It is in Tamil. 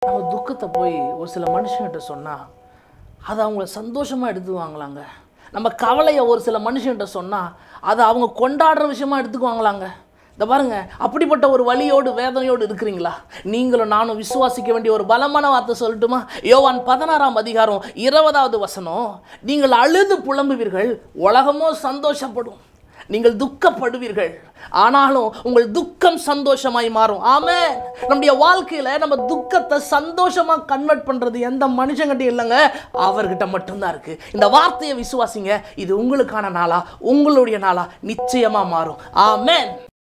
நம்ம துக்கத்தை போய் ஒரு சில மனுஷங்கிட்ட சொன்னால் அதை அவங்கள சந்தோஷமாக எடுத்துக்குவாங்களாங்க நம்ம கவலையை ஒரு சில மனுஷங்கிட்ட சொன்னால் அதை அவங்க கொண்டாடுற விஷயமா எடுத்துக்குவாங்களாங்க இந்த பாருங்க அப்படிப்பட்ட ஒரு வலியோடு வேதனையோடு இருக்கிறீங்களா நீங்களும் நானும் விசுவாசிக்க வேண்டிய ஒரு பலமான வார்த்தை சொல்லட்டுமா யோவான் பதினாறாம் அதிகாரம் இருபதாவது வசனம் நீங்கள் அழுது புலம்புவீர்கள் உலகமோ சந்தோஷப்படும் நீங்கள் துக்கப்படுவீர்கள் ஆனாலும் உங்கள் துக்கம் சந்தோஷமாய் மாறும் ஆமே நம்முடைய வாழ்க்கையில நம்ம துக்கத்தை சந்தோஷமா கன்வெர்ட் பண்றது எந்த மனுஷங்கிட்ட இல்லைங்க அவர்கிட்ட மட்டும்தான் இருக்கு இந்த வார்த்தையை விசுவாசிங்க இது உங்களுக்கான நாளா உங்களுடைய நாளா நிச்சயமா மாறும் ஆமென்